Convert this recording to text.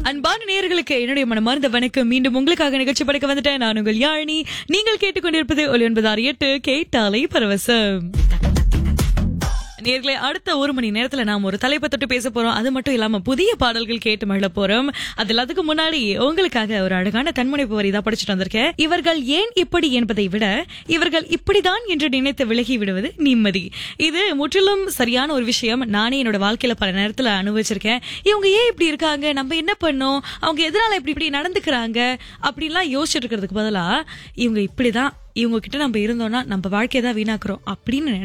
அன்பான நேயர்களுக்கு என்னுடைய மனமார்ந்த வணக்கம் மீண்டும் உங்களுக்காக நிகழ்ச்சி படைக்க வந்துட்டேன் நான் உங்கள் யாழினி நீங்கள் கேட்டுக்கொண்டிருப்பது ஒலி ஒன்பது ஆறு எட்டு கேட்டாலை பரவசம் நேர்களே அடுத்த ஒரு மணி நேரத்துல நாம் ஒரு தலைப்பை தொட்டு பேச போறோம் அது மட்டும் இல்லாம புதிய பாடல்கள் கேட்டு மகிழ போறோம் அது எல்லாத்துக்கும் முன்னாடி உங்களுக்காக ஒரு அழகான தன்முனைப்பு வரி தான் படிச்சுட்டு வந்திருக்கேன் இவர்கள் ஏன் இப்படி என்பதை விட இவர்கள் இப்படிதான் என்று நினைத்து விலகி விடுவது நிம்மதி இது முற்றிலும் சரியான ஒரு விஷயம் நானே என்னோட வாழ்க்கையில பல நேரத்துல அனுபவிச்சிருக்கேன் இவங்க ஏன் இப்படி இருக்காங்க நம்ம என்ன பண்ணோம் அவங்க எதனால இப்படி இப்படி நடந்துக்கிறாங்க அப்படின்லாம் யோசிச்சுட்டு இருக்கிறதுக்கு பதிலா இவங்க இப்படிதான் இவங்க கிட்ட நம்ம இருந்தோம்னா நம்ம வாழ்க்கையை தான் வீணாக்குறோம் அப்படின்னு